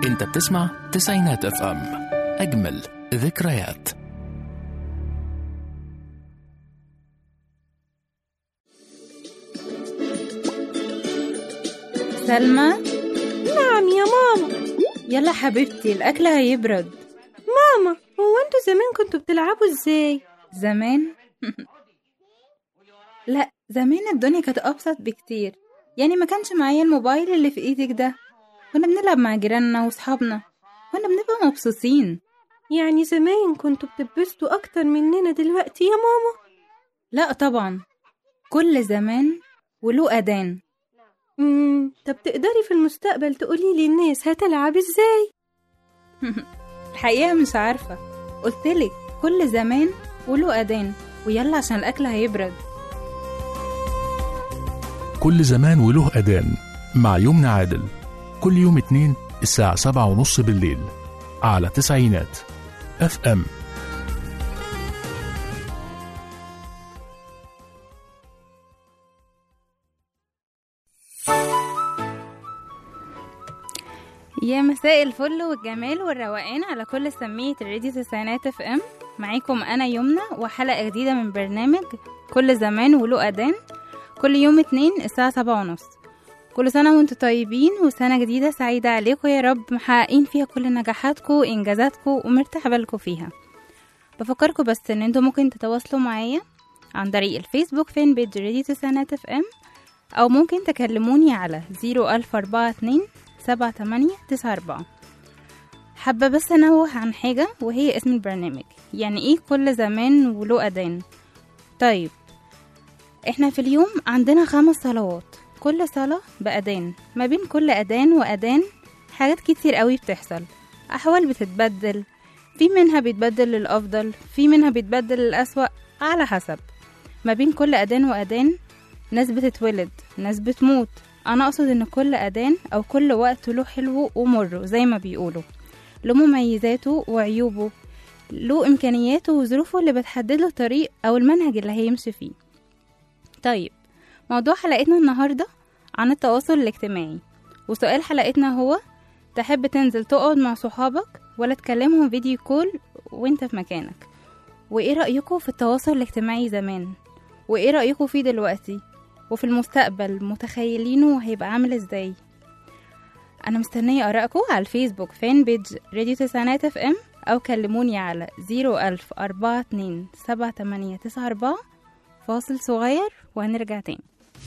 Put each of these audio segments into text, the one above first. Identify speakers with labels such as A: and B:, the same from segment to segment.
A: انت بتسمع تسعينات اف ام اجمل ذكريات
B: سلمى
C: نعم يا ماما
B: يلا حبيبتي الأكل هيبرد
C: ماما هو انتوا زمان كنتوا بتلعبوا ازاي
B: زمان لا زمان الدنيا كانت أبسط بكتير يعني ما كانش معايا الموبايل اللي في ايدك ده كنا بنلعب مع جيراننا وصحابنا كنا بنبقى مبسوطين
C: يعني زمان كنتوا بتتبسطوا اكتر مننا دلوقتي يا ماما
B: لا طبعا كل زمان وله أذان
C: امم طب تقدري في المستقبل تقولي للناس هتلعب ازاي
B: الحقيقة مش عارفة قلتلك كل زمان وله أذان ويلا عشان الأكل هيبرد
A: كل زمان وله أذان مع يمنى عادل كل يوم اتنين الساعة سبعة ونص بالليل على تسعينات اف ام
B: يا مساء الفل والجمال والروقان على كل سمية الراديو تسعينات اف ام معاكم انا يمنى وحلقة جديدة من برنامج كل زمان وله اذان كل يوم اتنين الساعة سبعة ونص كل سنة وانتم طيبين وسنة جديدة سعيدة عليكم يا رب محققين فيها كل نجاحاتكم وانجازاتكم ومرتاح بالكم فيها بفكركم بس ان انتم ممكن تتواصلوا معايا عن طريق الفيسبوك فين بيج راديو تسعينات اف ام او ممكن تكلموني على زيرو الف اربعة اتنين سبعة تمانية تسعة أربعة حابة بس أنوه عن حاجة وهي اسم البرنامج يعني إيه كل زمان وله أذان طيب إحنا في اليوم عندنا خمس صلوات كل صلاة بأذان ما بين كل أذان وأذان حاجات كتير قوي بتحصل أحوال بتتبدل في منها بيتبدل للأفضل في منها بيتبدل للأسوأ على حسب ما بين كل أذان وأذان ناس بتتولد ناس بتموت انا اقصد ان كل اذان او كل وقت له حلوه ومره زي ما بيقولوا له مميزاته وعيوبه له امكانياته وظروفه اللي بتحدد له الطريق او المنهج اللي هيمشي فيه طيب موضوع حلقتنا النهارده عن التواصل الاجتماعي وسؤال حلقتنا هو تحب تنزل تقعد مع صحابك ولا تكلمهم فيديو كول وانت في مكانك وايه رأيكم في التواصل الاجتماعي زمان وايه رأيكم فيه دلوقتي وفي المستقبل متخيلينه هيبقى عامل ازاي انا مستنية ارائكم على الفيسبوك فان بيج راديو تسعينات اف ام او كلموني على زيرو الف اربعة اتنين سبعة تمانية تسعة اربعة فاصل صغير وهنرجع تاني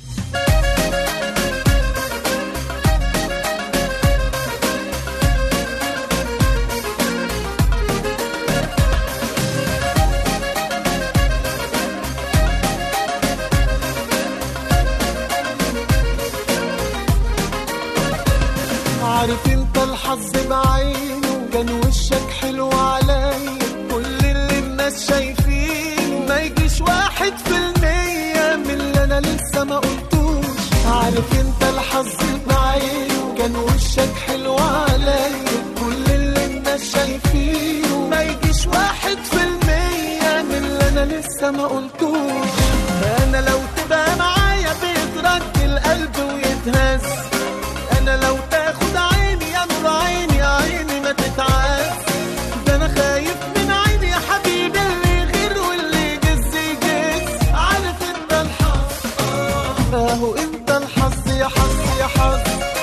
D: عارف انت الحظ بعينه كان وشك حلو عليا كل اللي الناس شايفينه ما يجيش واحد في المية من اللي انا لسه ما قلتوش عارف انت الحظ بعينه كان وشك حلو عليا كل اللي الناس شايفينه ما يجيش واحد في المية من اللي انا لسه ما قلتوش انا لو تبقى معايا بيترك القلب ويتهز انا لو تاخد عيني يا نور عيني عيني ما تتعاس ده انا خايف من عيني يا حبيبي اللي غير واللي يجز يجز عارف انت الحظ آه، اهو انت الحظ يا حظ يا حظ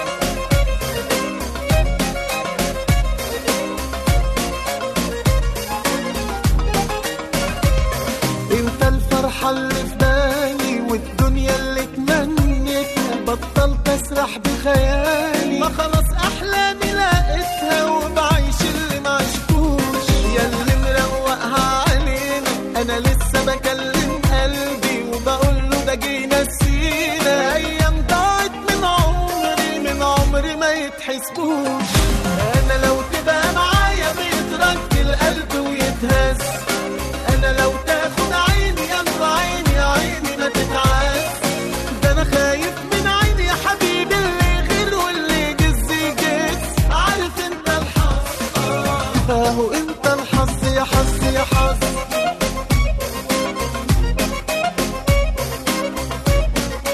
D: انت الفرحة اللي في بالي والدنيا اللي تمنيتها بطلت اسرح بخيالي ما خلاص احلامي لقيتها وبعيش اللي ما عشتوش يا اللي مروقها علينا انا لسه بكلم قلبي وبقول له ده جينا نسينا ايام ضاعت من عمري من عمري ما يتحسبوش انا لو تبقى معايا بيترك القلب ويتهز انا لو تاخد عيني يا نور عيني عيني ما تتعاس ده انا خايف من عيني يا حبيبي اللي غير واللي يجز يجز عارف انت الحظ آه، اهو انت الحظ يا حظ يا حظ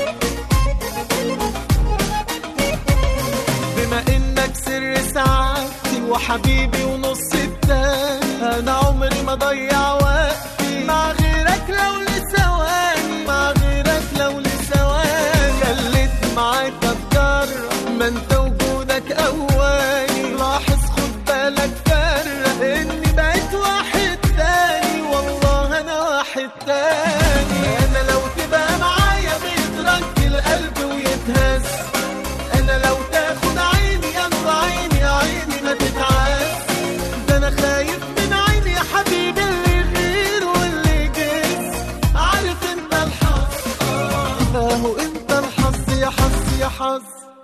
D: بما انك سر ساعات وحبيبي ونص التاني انا عمري ما ضيع وقتي مع غيرك لو لثواني مع غيرك لو لثواني خليت معاك اتجرب ما انت وجودك اولي لاحظ خد بالك فرق اني بقيت واحد تاني والله انا واحد تاني انا لو تبقى معايا بيترك القلب ويتهز انا لو تاخد عيني انت عيني عيني ما تتعز ده انا خايف من عيني يا حبيبي اللي يغير واللي يجز عارف انت الحظ اهو انت الحظ يا حظ يا حظ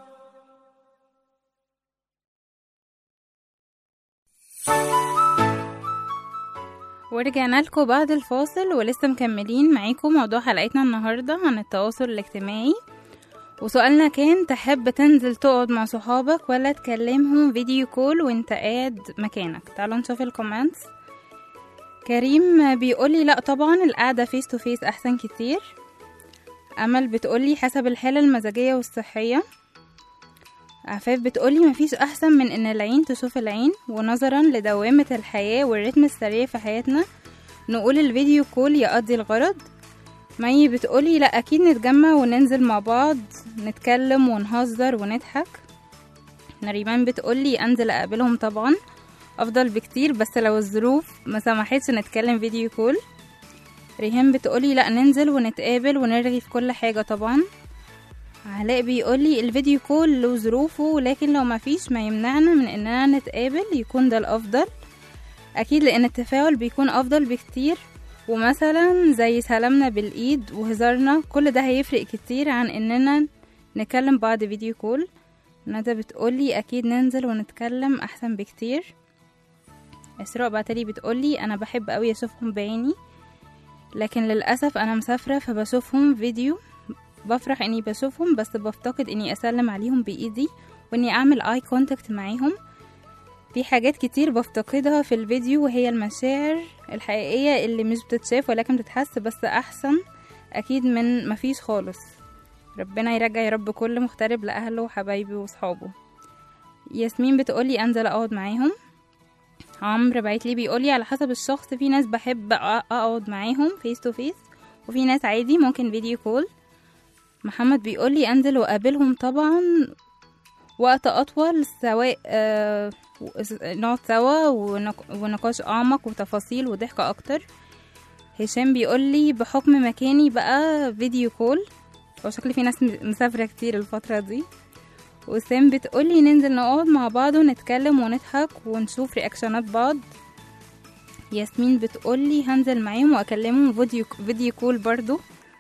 B: ورجعنا لكم بعد الفاصل ولسه مكملين معاكم موضوع حلقتنا النهاردة عن التواصل الاجتماعي وسؤالنا كان تحب تنزل تقعد مع صحابك ولا تكلمهم فيديو كول وانت قاعد مكانك تعالوا نشوف الكومنتس كريم بيقولي لا طبعا القعدة فيس تو فيس احسن كتير امل بتقولي حسب الحالة المزاجية والصحية عفاف بتقولي مفيش أحسن من إن العين تشوف العين ونظرا لدوامة الحياة والرتم السريع في حياتنا نقول الفيديو كول يقضي الغرض مي بتقولي لا أكيد نتجمع وننزل مع بعض نتكلم ونهزر ونضحك نريمان بتقولي أنزل أقابلهم طبعا أفضل بكتير بس لو الظروف ما سمحتش نتكلم فيديو كول ريهام بتقولي لا ننزل ونتقابل ونرغي في كل حاجة طبعا علاء بيقولي الفيديو كول له ظروفه لكن لو مفيش ما يمنعنا من اننا نتقابل يكون ده الافضل اكيد لان التفاعل بيكون افضل بكتير ومثلا زي سلامنا بالايد وهزارنا كل ده هيفرق كتير عن اننا نكلم بعض فيديو كول ندى بتقولي اكيد ننزل ونتكلم احسن بكتير اسراء بعتلي بتقولي انا بحب قوي اشوفهم بعيني لكن للاسف انا مسافره فبشوفهم فيديو بفرح اني بشوفهم بس بفتقد اني اسلم عليهم بايدي واني اعمل اي كونتاكت معاهم في حاجات كتير بفتقدها في الفيديو وهي المشاعر الحقيقية اللي مش بتتشاف ولكن بتتحس بس احسن اكيد من مفيش خالص ربنا يرجع يا رب كل مغترب لاهله وحبايبه وصحابه ياسمين بتقولي انزل اقعد معاهم عمرو بعتلي بيقولي على حسب الشخص في ناس بحب اقعد معاهم فيس تو فيس وفي ناس عادي ممكن فيديو كول محمد بيقولي انزل واقابلهم طبعا وقت اطول سواء آه نقعد سوا ونق- ونقاش اعمق وتفاصيل وضحك اكتر هشام بيقولي بحكم مكاني بقى فيديو كول هو شكلي في ناس م- مسافرة كتير الفترة دي وسام بتقولي ننزل نقعد مع بعض ونتكلم ونضحك ونشوف رياكشنات بعض ياسمين بتقولي هنزل معاهم واكلمهم فيديو فيديو كول برضو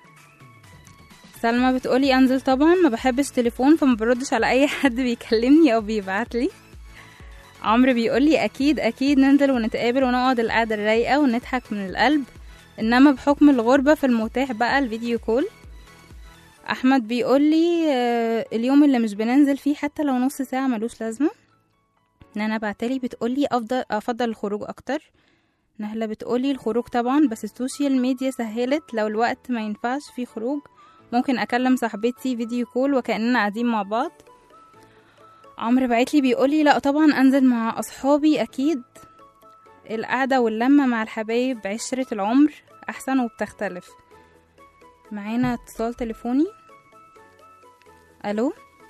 B: سلمى بتقولي انزل طبعا ما بحبش تليفون فما بردش على اي حد بيكلمني او بيبعتلي عمرو بيقولي اكيد اكيد ننزل ونتقابل ونقعد القعده الرايقه ونضحك من القلب انما بحكم الغربه في المتاح بقى الفيديو كول احمد بيقولي آه، اليوم اللي مش بننزل فيه حتى لو نص ساعه ملوش لازمه نانا بعتلي بتقولي افضل افضل الخروج اكتر نهلة بتقولي الخروج طبعا بس السوشيال ميديا سهلت لو الوقت ما ينفعش فيه خروج ممكن اكلم صاحبتي فيديو كول وكاننا قاعدين مع بعض عمرو بعتلي بيقولي لا طبعا انزل مع اصحابي اكيد القعده واللمه مع الحبايب عشره العمر احسن وبتختلف معانا اتصال تليفوني الو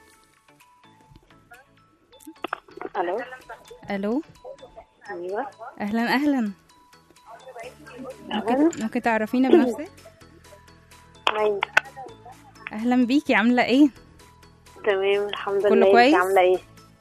E: الو
B: الو
E: ايوه
B: اهلا اهلا
E: أهلاً.
B: ممكن ممكن تعرفينا بنفسك
E: أيوة.
B: اهلا بيكي عامله ايه
E: تمام الحمد
B: كله
E: لله
B: كويس؟
E: انت عامله ايه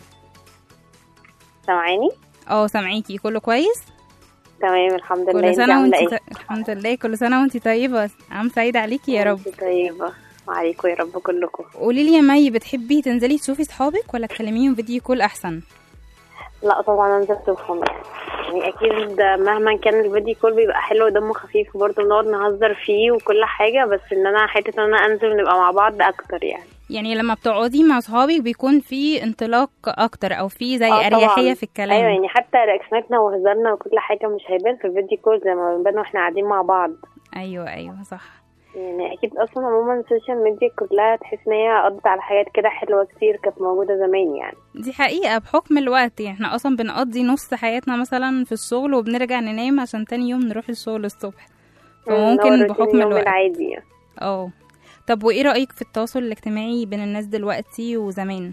E: سامعاني
B: اه سامعيكي كله كويس
E: تمام الحمد لله
B: كل
E: انت
B: سنه
E: عامله
B: وانت
E: ايه
B: ط... الحمد لله كل سنه وانت طيبه عام سعيد عليكي يا رب
E: انت طيبه وعليكم يا رب كلكم
B: قولي لي يا مي بتحبي تنزلي تشوفي صحابك ولا تكلميهم فيديو كول احسن
E: لا طبعا انزل اشوفهم يعني اكيد مهما كان الفيديو كول بيبقى حلو ودمه خفيف وبرضه بنقعد نهزر فيه وكل حاجه بس ان انا حته ان انا انزل ونبقى مع بعض اكتر يعني
B: يعني لما بتقعدي مع صحابك بيكون في انطلاق اكتر او في زي
E: آه طبعاً.
B: اريحيه في الكلام
E: ايوه يعني حتى رياكشناتنا وهزارنا وكل حاجه مش هيبان في الفيديو كول زي ما بنبان واحنا قاعدين مع بعض
B: ايوه ايوه صح
E: يعني اكيد اصلا عموما السوشيال ميديا كلها تحس ان هي قضت على حاجات كده حلوه كتير كانت موجوده زمان يعني
B: دي حقيقة بحكم الوقت يعني احنا اصلا بنقضي نص حياتنا مثلا في الشغل وبنرجع ننام عشان تاني يوم نروح الشغل الصبح
E: اللي هو
B: فممكن
E: الروتين
B: بحكم
E: اليومي
B: الوقت
E: العادي
B: اه طب وايه رأيك في التواصل الاجتماعي بين الناس دلوقتي وزمان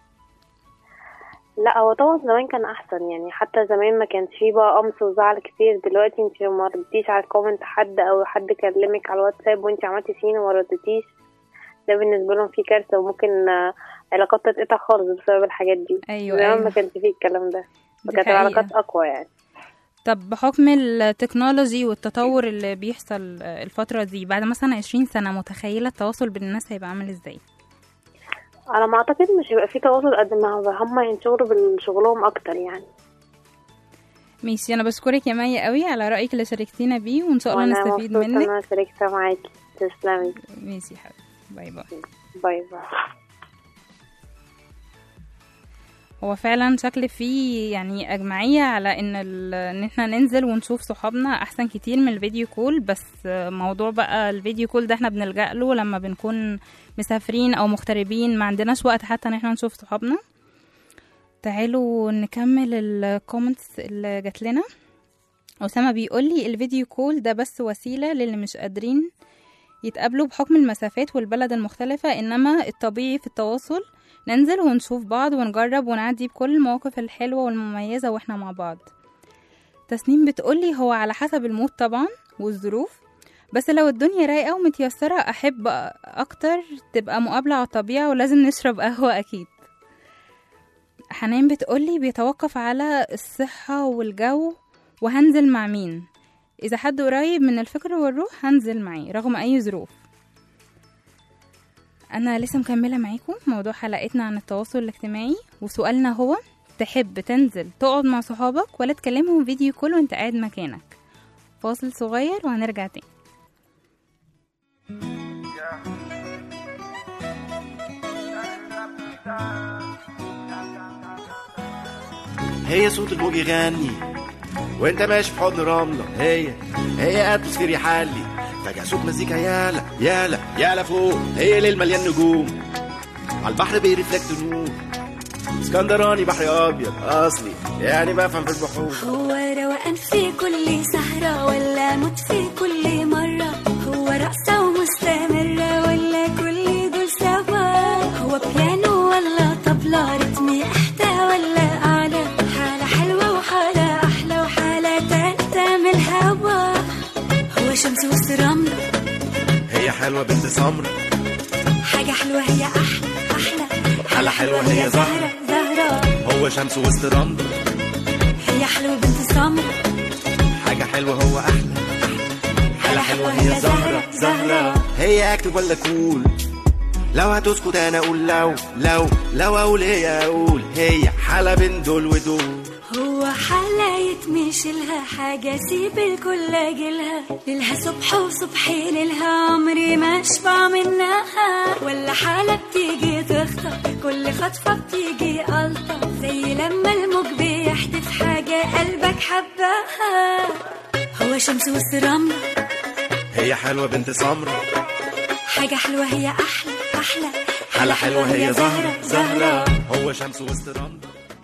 E: لا هو طبعا زمان كان احسن يعني حتى زمان ما كانش فيه بقى قمص وزعل كتير دلوقتي انت لو ما ردتيش على كومنت حد او حد كلمك على الواتساب وانت عملتي سين وما ردتيش ده بالنسبه لهم فيه كارثه وممكن آه، علاقات تتقطع خالص بسبب الحاجات دي
B: ايوه
E: زمان ما
B: ايوه
E: كانش فيه الكلام ده
B: دي
E: فكانت
B: حقيقة.
E: العلاقات اقوى يعني
B: طب بحكم التكنولوجي والتطور اللي بيحصل الفترة دي بعد مثلا عشرين سنة متخيلة التواصل بين الناس هيبقى عامل ازاي
E: على ما اعتقد مش هيبقى فيه تواصل قد ما هو هم ينشغلوا بشغلهم اكتر يعني
B: ماشي انا بشكرك يا مي قوي على رأيك اللي شاركتينا بيه وان شاء الله
E: وانا
B: نستفيد
E: مبسوطه ان
B: منك
E: انا شاركت معاكي تسلمي
B: ماشي يا حبيبي باي باي
E: باي باي
B: هو فعلا شكل فيه يعني أجمعية على إن ال... إن احنا ننزل ونشوف صحابنا أحسن كتير من الفيديو كول بس موضوع بقى الفيديو كول ده احنا بنلجأ له لما بنكون مسافرين أو مغتربين ما عندناش وقت حتى إن احنا نشوف صحابنا تعالوا نكمل الكومنتس اللي جات لنا أسامة بيقولي الفيديو كول ده بس وسيلة للي مش قادرين يتقابلوا بحكم المسافات والبلد المختلفة إنما الطبيعي في التواصل ننزل ونشوف بعض ونجرب ونعدي بكل المواقف الحلوة والمميزة واحنا مع بعض تسنيم بتقولي هو على حسب المود طبعا والظروف بس لو الدنيا رايقة ومتيسرة أحب أكتر تبقى مقابلة على الطبيعة ولازم نشرب قهوة أكيد حنان بتقولي بيتوقف على الصحة والجو وهنزل مع مين إذا حد قريب من الفكر والروح هنزل معاه رغم أي ظروف أنا لسه مكملة معاكم موضوع حلقتنا عن التواصل الاجتماعي وسؤالنا هو تحب تنزل تقعد مع صحابك ولا تكلمهم فيديو كول وانت قاعد مكانك فاصل صغير وهنرجع تاني
F: هي صوت الموج يغني وانت ماشي في حضن رملة هي هي اتموسفير يحلي فجأة صوت مزيكا يالا يالا يالا فوق هي ليل مليان نجوم على البحر بيرفلكت نور اسكندراني بحر ابيض اصلي يعني بفهم في البحور
G: هو روقان في كل سهرة ولا موت في كل مرة هو رقصة ومستمرة ولا كل دول سوا هو بيانو ولا طبلة رتمي أحدى ولا أعلى حالة حلوة وحالة أحلى وحالة تالتة من الهوا هو شمس وسط رملة
F: هي حلوة بنت سمرة
G: حاجة حلوة هي أحلى أحلى
F: حالة حلوة هي زهرة
G: زهرة
F: هو شمس وسط رملة
G: هي حلوة بنت سمرة
F: حاجة حلوة هو أحلى حالة حلوة هي زهرة زهرة هي أكتب ولا كول لو هتسكت أنا أقول لو لو لو أقول هي أقول هي حالة بين دول ودول
G: هو حالة يتمشي لها حاجة سيب الكل أجلها ليلها صبح وصبحي ليلها عمري ما أشبع منها ولا حالة بتيجي تخطف كل خطفة بتيجي ألطف زي لما الموج بيحدف حاجة قلبك حبها هو شمس وسط رملة
F: هي حلوة بنت سمرة
G: حاجة حلوة هي أحلى أحلى
F: حالة حلوة هي زهرة زهرة هو شمس وسط رملة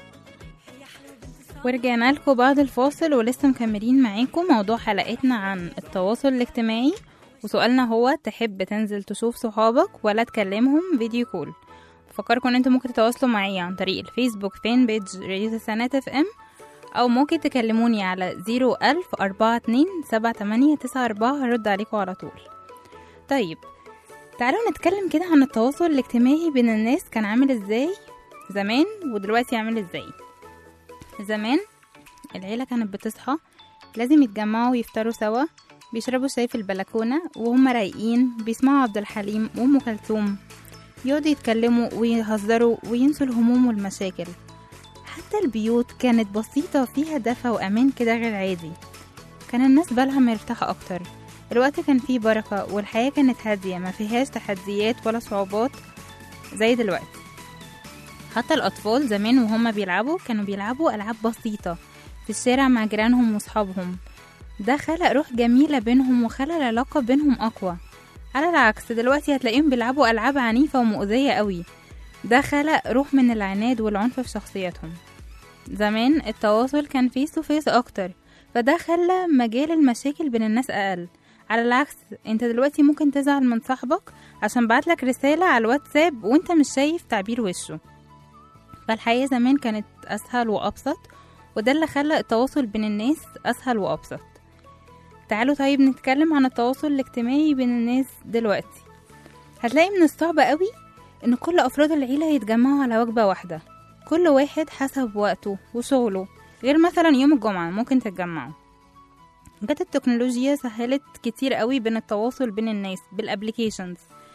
B: ورجعنا لكم بعد الفاصل ولسه مكملين معاكم موضوع حلقتنا عن التواصل الاجتماعي وسؤالنا هو تحب تنزل تشوف صحابك ولا تكلمهم فيديو كول بفكركم ان انتوا ممكن تتواصلوا معايا عن طريق الفيسبوك فان بيج راديو تسعينات اف ام او ممكن تكلموني على زيرو الف اربعة اتنين سبعة تمانية تسعة اربعة هرد عليكم على طول طيب تعالوا نتكلم كده عن التواصل الاجتماعي بين الناس كان عامل ازاي زمان ودلوقتي عامل ازاي زمان العيلة كانت بتصحى لازم يتجمعوا ويفطروا سوا بيشربوا شاي في البلكونة وهم رايقين بيسمعوا عبد الحليم وأم كلثوم يقعدوا يتكلموا ويهزروا وينسوا الهموم والمشاكل حتى البيوت كانت بسيطة فيها دفى وأمان كده غير عادي كان الناس بالها مرتاحة أكتر الوقت كان فيه بركة والحياة كانت هادية ما فيهاش تحديات ولا صعوبات زي دلوقتي حتى الأطفال زمان وهم بيلعبوا كانوا بيلعبوا ألعاب بسيطة في الشارع مع جيرانهم وصحابهم ده خلق روح جميلة بينهم وخلى العلاقة بينهم أقوى على العكس دلوقتي هتلاقيهم بيلعبوا ألعاب عنيفة ومؤذية قوي ده خلق روح من العناد والعنف في شخصياتهم زمان التواصل كان فيس تو فيس أكتر فده خلى مجال المشاكل بين الناس أقل على العكس انت دلوقتي ممكن تزعل من صاحبك عشان بعتلك رسالة على الواتساب وانت مش شايف تعبير وشه فالحياة زمان كانت أسهل وأبسط وده اللي خلى التواصل بين الناس أسهل وأبسط تعالوا طيب نتكلم عن التواصل الاجتماعي بين الناس دلوقتي هتلاقي من الصعب قوي ان كل افراد العيلة يتجمعوا على وجبة واحدة كل واحد حسب وقته وشغله غير مثلا يوم الجمعة ممكن تتجمعوا جت التكنولوجيا سهلت كتير قوي بين التواصل بين الناس بالابليكيشنز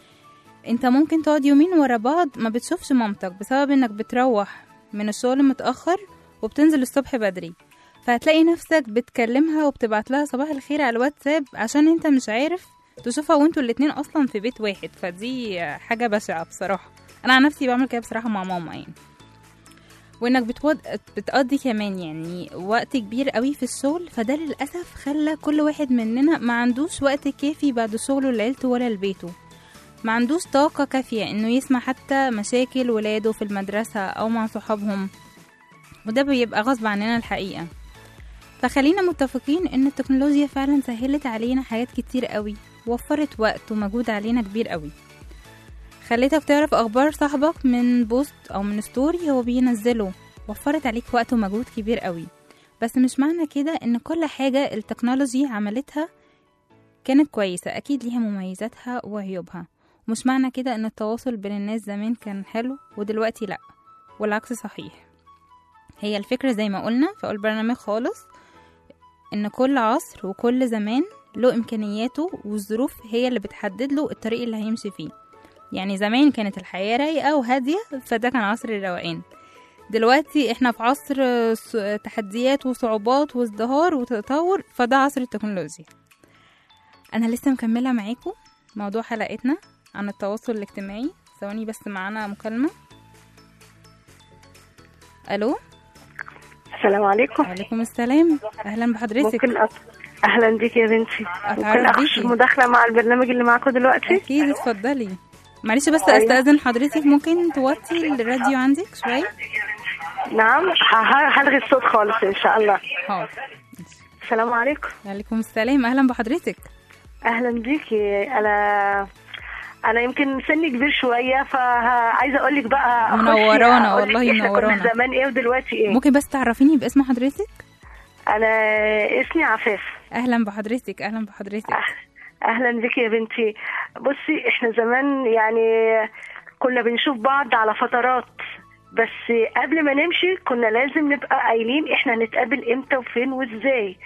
B: انت ممكن تقعد يومين ورا بعض ما بتشوفش مامتك بسبب انك بتروح من الشغل متأخر وبتنزل الصبح بدري فهتلاقي نفسك بتكلمها وبتبعت لها صباح الخير على الواتساب عشان انت مش عارف تشوفها وانتوا الاتنين اصلا في بيت واحد فدي حاجة بشعة بصراحة انا عن نفسي بعمل كده بصراحة مع ماما يعني وانك بتود... بتقضي كمان يعني وقت كبير قوي في الشغل فده للاسف خلى كل واحد مننا ما عندوش وقت كافي بعد شغله لعيلته ولا لبيته ما عندوش طاقة كافية انه يسمع حتى مشاكل ولاده في المدرسة او مع صحابهم وده بيبقى غصب عننا الحقيقة فخلينا متفقين ان التكنولوجيا فعلا سهلت علينا حاجات كتير قوي وفرت وقت ومجهود علينا كبير قوي خليتك تعرف اخبار صاحبك من بوست او من ستوري هو بينزله وفرت عليك وقت ومجهود كبير قوي بس مش معنى كده ان كل حاجة التكنولوجي عملتها كانت كويسة اكيد ليها مميزاتها وعيوبها مش معنى كده ان التواصل بين الناس زمان كان حلو ودلوقتي لا والعكس صحيح هي الفكرة زي ما قلنا في أول برنامج خالص ان كل عصر وكل زمان له امكانياته والظروف هي اللي بتحدد له الطريق اللي هيمشي فيه يعني زمان كانت الحياة رايقة وهادية فده كان عصر الروقان دلوقتي احنا في عصر س- تحديات وصعوبات وازدهار وتطور فده عصر التكنولوجيا انا لسه مكملة معاكم موضوع حلقتنا عن التواصل الاجتماعي ثواني بس معانا مكالمة الو
H: السلام عليكم
B: وعليكم السلام اهلا بحضرتك
H: ممكن أ... اهلا بيك يا بنتي ممكن
B: اتعرف
H: اخش
B: بيكي
H: مداخله مع البرنامج اللي معاكم دلوقتي
B: اكيد اتفضلي معلش بس
H: أيوة.
B: استاذن حضرتك ممكن توطي الراديو عندك شويه
H: نعم ه- ه- هلغي الصوت خالص ان شاء الله
B: حاضر
H: السلام عليكم
B: وعليكم السلام اهلا بحضرتك
H: اهلا بيكي انا انا يمكن سني كبير شويه فعايزه اقول لك بقى أخش
B: منورانا
H: أقول لك
B: والله
H: إحنا كنا
B: منورانا.
H: زمان ايه ودلوقتي ايه
B: ممكن بس تعرفيني باسم حضرتك
H: انا اسمي عفاف
B: اهلا بحضرتك اهلا بحضرتك
H: اهلا بك يا بنتي بصي احنا زمان يعني كنا بنشوف بعض على فترات بس قبل ما نمشي كنا لازم نبقى قايلين احنا نتقابل امتى وفين وازاي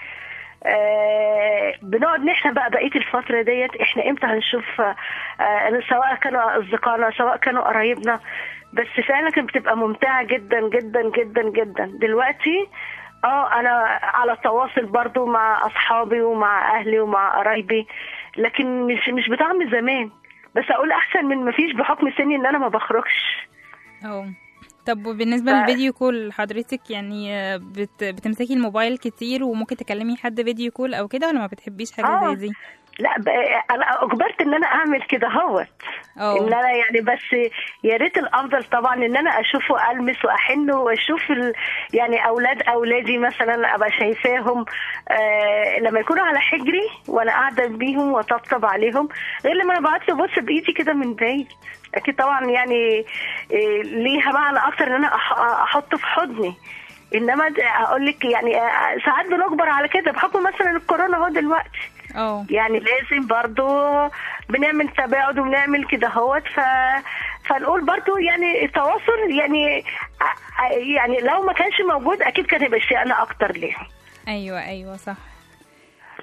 H: آه بنقعد نحن بقى بقيه الفتره ديت احنا امتى هنشوف آه سواء كانوا اصدقائنا سواء كانوا قرايبنا بس فعلا كانت بتبقى ممتعه جدا جدا جدا جدا دلوقتي اه انا على تواصل برضو مع اصحابي ومع اهلي ومع قرايبي لكن مش مش بطعم زمان بس اقول احسن من ما فيش بحكم سني ان انا ما بخرجش
B: اه طب وبالنسبه
H: ف-
B: للفيديو كول حضرتك يعني آه، بت... بتمسكي الموبايل كتير وممكن تكلمي حد فيديو كول او كده ولا ما بتحبيش حاجه
H: آه.
B: زي دي
H: لا بقى انا اجبرت ان انا اعمل كده هوت
B: اه
H: ان انا يعني بس يا ريت الافضل طبعا ان انا اشوفه المس واحنه واشوف ال... يعني اولاد اولادي مثلا ابقى شايفاهم آه لما يكونوا على حجري وانا قاعده بيهم واطبطب عليهم غير لما انا بعت له بص بايدي كده من بعيد اكيد طبعا يعني آه ليها معنى اكتر ان انا أح- احطه في حضني انما د- اقول لك يعني آه، ساعات بنجبر على كده بحكم مثلا الكورونا اهو دلوقتي
B: اه
H: يعني لازم برضو بنعمل تباعد وبنعمل كده هوت ف فنقول برضو يعني التواصل يعني ع- يعني لو ما كانش موجود اكيد كان هيبقى اشتياقنا اكتر ليه
B: ايوه ايوه صح
H: ف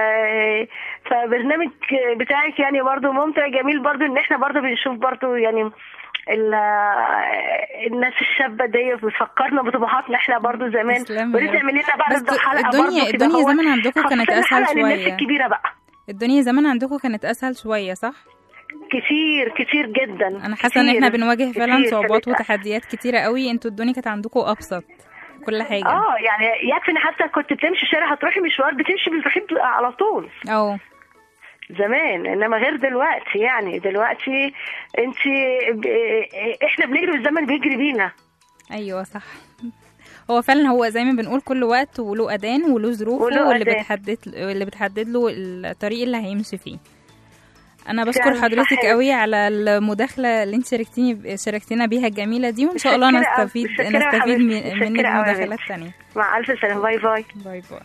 H: فبرنامج بتاعك يعني برضو ممتع جميل برضو ان احنا برضو بنشوف برضو يعني ال- الناس الشابه دي بتفكرنا بطموحاتنا احنا برضو زمان
B: تسلمي يا
H: وريت
B: رب.
H: تعمل لنا بقى
B: بس
H: برضو حلقه
B: الدنيا-
H: برضو كده
B: الدنيا
H: هوت.
B: زمان عندكم
H: خاصة
B: كانت أسهل
H: حلقة للناس
B: شوية.
H: الكبيره بقى
B: الدنيا زمان عندكم كانت اسهل شويه صح
H: كتير كتير جدا
B: انا حاسه ان احنا بنواجه فعلا
H: كتير.
B: صعوبات
H: كانت-
B: وتحديات كتيره قوي انتوا الدنيا كانت عندكم ابسط كل حاجه
H: اه يعني يكفي ان حتى كنت بتمشي شارع هتروحي مشوار بتمشي بتروحي على طول
B: اه
H: زمان انما غير دلوقتي يعني دلوقتي انت احنا بنجري والزمن بيجري بينا
B: ايوه صح هو فعلا هو زي ما بنقول كل وقت وله اذان وله ظروفه
H: وله
B: واللي
H: أذان.
B: بتحدد اللي بتحدد له الطريق اللي هيمشي فيه انا بشكر
H: فعلا
B: حضرتك
H: صحيح.
B: قوي على المداخله اللي انت شاركتيني شاركتينا بيها الجميله دي وان شاء الله
H: متشكرة أوي.
B: نستفيد
H: متشكرة يا
B: نستفيد
H: حبيبتي.
B: من- منك
H: متشكرة أوي يا
B: مداخلات
H: بنتي.
B: تانية
H: مع الف سلامه باي باي
B: باي باي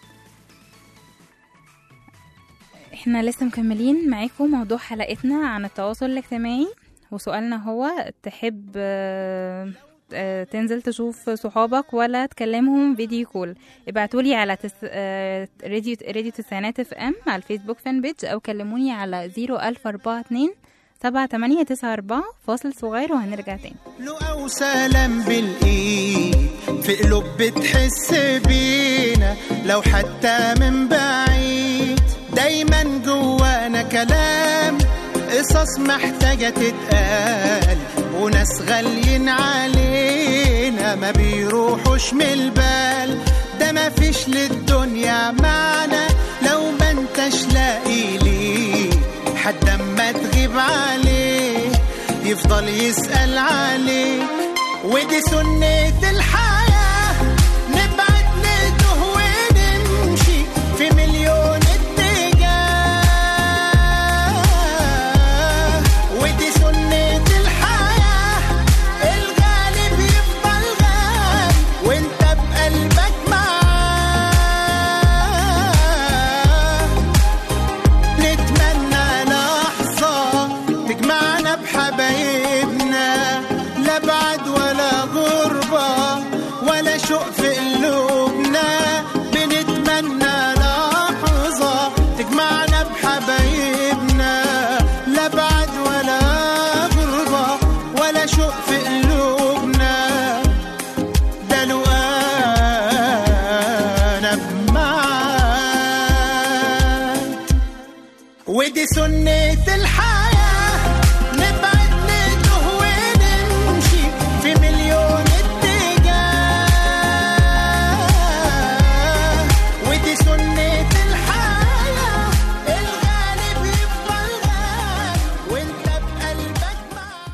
B: احنا لسه مكملين معاكم موضوع حلقتنا عن التواصل الاجتماعي وسؤالنا هو تحب آه، آه، تنزل تشوف صحابك ولا تكلمهم فيديو كول ابعتولي على تس... آه، راديو راديو تسعينات اف ام على الفيسبوك فان بيج او كلموني على 01042 7894 فاصل صغير وهنرجع تاني
I: لو سلام بالايد في قلوب بتحس بينا لو حتى من بعيد دايما جوانا كلام قصص محتاجة تتقال وناس غاليين علينا ما بيروحوش من البال ده ما فيش للدنيا معنى لو ما انتش لاقي ليه حد اما تغيب عليه يفضل يسأل عليك ودي سنة الحياة نبعد نتوه ونمشي في مليون اتجاه ودي سنة الحياة الغالب يفضل غالي وانت بقلبك معاه نتمنى لحظة تجمعنا بحبايبنا لا بعد ولا غربة ولا شوق في قلوبنا بنتمنى لحظة تجمعنا بحبايبنا لا بعد ولا غربة ولا شوق في قلوبنا ده لو انا معاك ودي سنة الحياة نبعد نتوه ونمشي في مليون اتجاه ودي سنة الحياة الغالب يفضل غالي وانت بقلبك معاه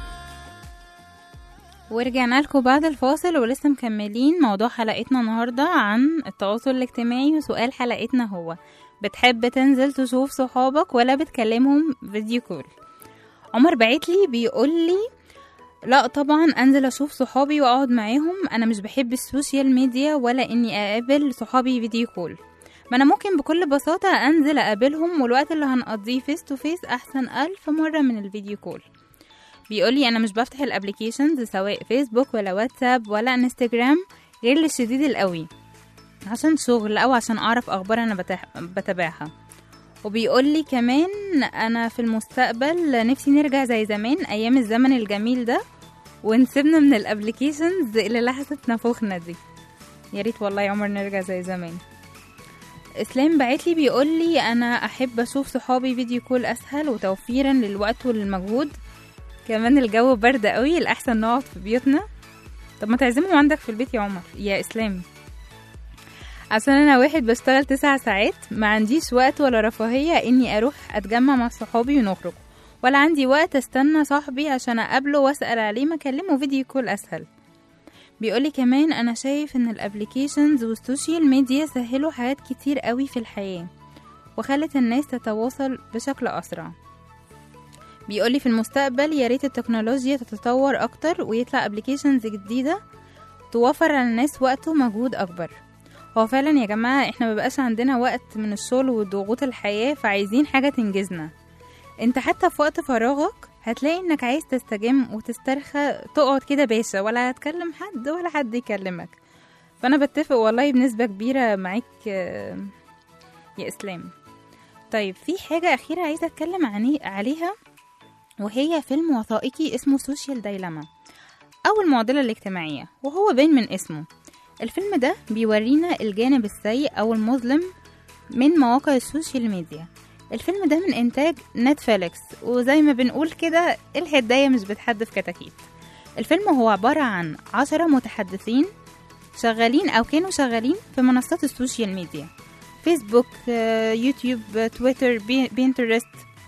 B: ورجعنا لكم بعد الفاصل ولسه مكملين موضوع حلقتنا النهاردة عن التواصل الاجتماعي وسؤال حلقتنا هو بتحب تنزل تشوف صحابك ولا بتكلمهم فيديو كول عمر بعتلي بيقولي لا طبعا انزل اشوف صحابي واقعد معاهم انا مش بحب السوشيال ميديا ولا اني اقابل صحابي فيديو كول ما انا ممكن بكل بساطة انزل اقابلهم والوقت اللي هنقضيه فيس تو فيس احسن الف مرة من الفيديو كول بيقولي انا مش بفتح الابليكيشنز سواء فيسبوك ولا واتساب ولا انستجرام غير للشديد القوي عشان شغل او عشان اعرف اخبار انا بتح... بتابعها وبيقولي كمان انا في المستقبل نفسي نرجع زي زمان ايام الزمن الجميل ده ونسيبنا من الابليكيشنز اللي لحظة نفوخنا دي يا ريت والله يا عمر نرجع زي زمان اسلام بعتلي بيقولي انا احب اشوف صحابي فيديو كول اسهل وتوفيرا للوقت والمجهود كمان الجو برد قوي الاحسن نقعد في بيوتنا طب ما تعزمهم عندك في البيت يا عمر يا اسلام عشان انا واحد بشتغل تسع ساعات ما عنديش وقت ولا رفاهية اني اروح اتجمع مع صحابي ونخرج ولا عندي وقت استنى صاحبي عشان اقابله واسأل عليه ما اكلمه فيديو كول اسهل بيقولي كمان انا شايف ان الابليكيشنز والسوشيال ميديا سهلوا حاجات كتير قوي في الحياة وخلت الناس تتواصل بشكل اسرع بيقولي في المستقبل يا ريت التكنولوجيا تتطور اكتر ويطلع ابليكيشنز جديدة توفر على الناس وقت ومجهود اكبر هو فعلا يا جماعة احنا مبقاش عندنا وقت من الشغل وضغوط الحياة فعايزين حاجة تنجزنا انت حتى في وقت فراغك هتلاقي انك عايز تستجم وتسترخى تقعد كده باشا ولا هتكلم حد ولا حد يكلمك فانا بتفق والله بنسبة كبيرة معاك آه، يا اسلام طيب في حاجة أخيرة عايزة أتكلم عني- عليها وهي فيلم وثائقي اسمه سوشيال دايلاما أو المعضلة الاجتماعية وهو باين من اسمه الفيلم ده بيورينا الجانب السيء أو المظلم من مواقع السوشيال ميديا الفيلم ده من إنتاج نتفليكس وزي ما بنقول كده الهداية مش بتحدف كتاكيت الفيلم هو عبارة عن عشرة متحدثين شغالين أو كانوا شغالين في منصات السوشيال ميديا فيسبوك آه، يوتيوب آه، تويتر بي- بينترست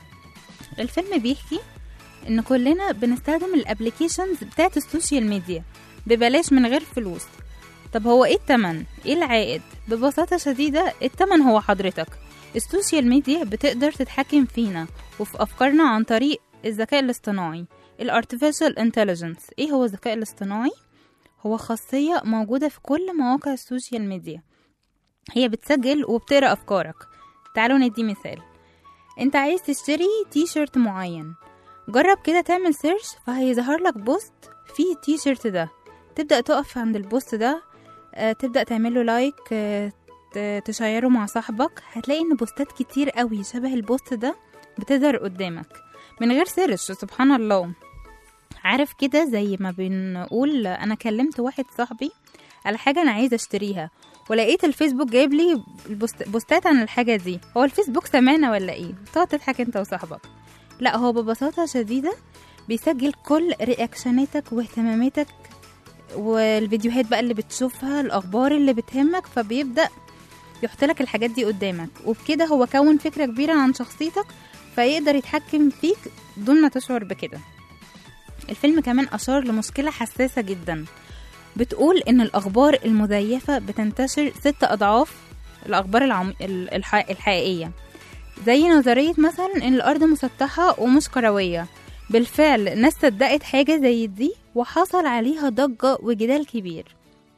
B: الفيلم بيحكي ان كلنا بنستخدم الابليكيشنز بتاعت السوشيال ميديا ببلاش من غير فلوس طب هو ايه التمن ايه العائد ببساطة شديدة التمن هو حضرتك السوشيال ميديا بتقدر تتحكم فينا وفي افكارنا عن طريق الذكاء الاصطناعي الارتفيشال انتليجنس ايه هو الذكاء الاصطناعي هو خاصية موجودة في كل مواقع السوشيال ميديا هي بتسجل وبتقرا افكارك تعالوا ندي مثال انت عايز تشتري تي شيرت معين جرب كده تعمل سيرش فهيظهر لك بوست فيه التي شيرت ده تبدأ تقف عند البوست ده آه، تبدأ تعمله لايك آه، ت- تشيره مع صاحبك هتلاقي ان بوستات كتير قوي شبه البوست ده بتظهر قدامك من غير سيرش سبحان الله عارف كده زي ما بنقول انا كلمت واحد صاحبي على حاجة انا عايزة اشتريها ولقيت الفيسبوك جايب لي البوست- بوستات عن الحاجة دي هو الفيسبوك سمعنا ولا ايه تقعد تضحك انت وصاحبك لا هو ببساطة شديدة بيسجل كل رياكشناتك واهتماماتك والفيديوهات بقى اللي بتشوفها الاخبار اللي بتهمك فبيبدأ يحط لك الحاجات دي قدامك وبكده هو كون فكرة كبيرة عن شخصيتك فيقدر يتحكم فيك دون ما تشعر بكده الفيلم كمان أشار لمشكلة حساسة جدا بتقول إن الأخبار المزيفة بتنتشر ست أضعاف الأخبار العم... ال- الح... الحقيقية زي نظرية مثلا إن الأرض مسطحة ومش كروية بالفعل ناس صدقت حاجة زي دي وحصل عليها ضجة وجدال كبير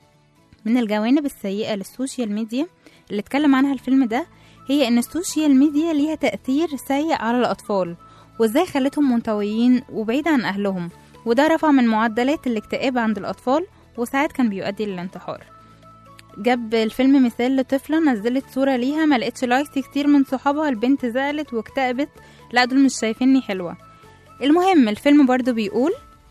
B: من الجوانب السيئة للسوشيال ميديا اللي اتكلم عنها الفيلم ده هي ان السوشيال ميديا ليها تأثير سيء على الأطفال وازاي خلتهم منطويين وبعيد عن أهلهم وده رفع من معدلات الاكتئاب عند الأطفال وساعات كان بيؤدي للانتحار جاب الفيلم مثال لطفلة نزلت صورة ليها ما لقيتش لايكس كتير من صحابها البنت زعلت واكتئبت لا دول مش شايفيني حلوة المهم الفيلم برضو بيقول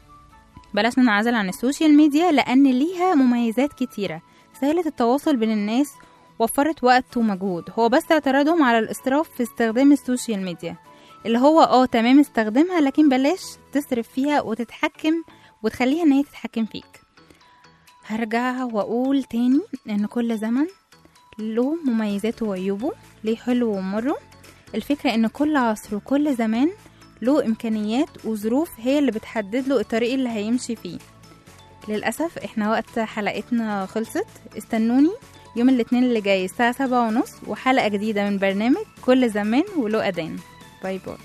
B: بلاش ننعزل عن السوشيال ميديا لأن ليها مميزات كتيرة سهلت التواصل بين الناس وفرت وقت ومجهود هو بس اعتراضهم على الإسراف في استخدام السوشيال ميديا اللي هو اه تمام استخدمها لكن بلاش تصرف فيها وتتحكم وتخليها ان هي تتحكم فيك هرجع واقول تاني ان كل زمن له مميزاته وعيوبه ليه حلو ومره الفكرة ان كل عصر وكل زمان له امكانيات وظروف هي اللي بتحدد له الطريق اللي هيمشي فيه للأسف احنا وقت حلقتنا خلصت استنوني يوم الاثنين اللي جاي الساعة سبعة ونص وحلقة جديدة من برنامج كل زمان وله أذان باي باي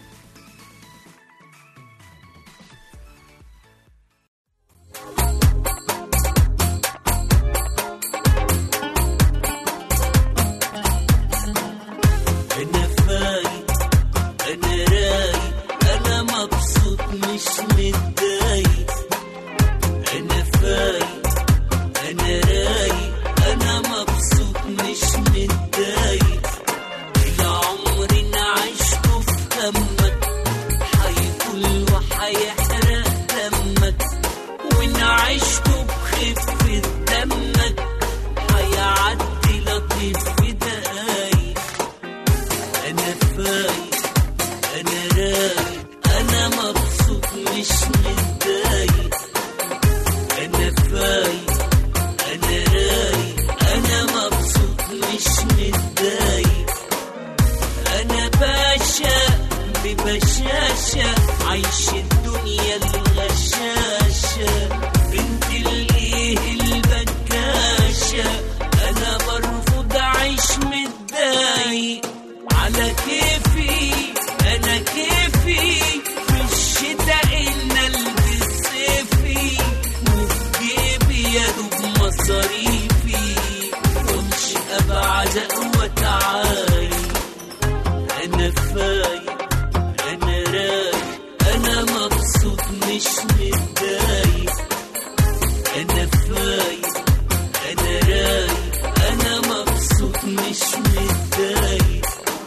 J: انا فايق انا رايق انا مبسوط مش متضايق انا فايق انا رايق انا مبسوط مش متضايق العمر انا عشته في همك هيطول وهيحرق دمك وان عشته بخفة دمك هيعدي لطيف في دقايق انا فايق انا رايق انا مبسوط مش متضايق انا فايق انا رايق انا مبسوط مش متضايق انا باشا ببشاشة عايش الدنيا الغشاشة بنت الايه البكاشة انا برفض اعيش متضايق على كيفي انا كيفي في الشتاء ان البس صيفي وفي جيبي يا دوب مصاريفي وامشي ابعد واتعايق انا فايق انا رايق انا مبسوط مش متضايق انا فايق انا رايق انا مبسوط مش متضايق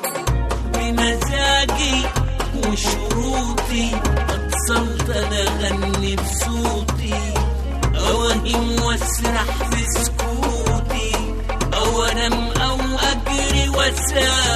J: بمزاجي وشروطي اتصلت انا اغني بصوتي اوهم واسرح في سكوتي او انام او اجري واسافر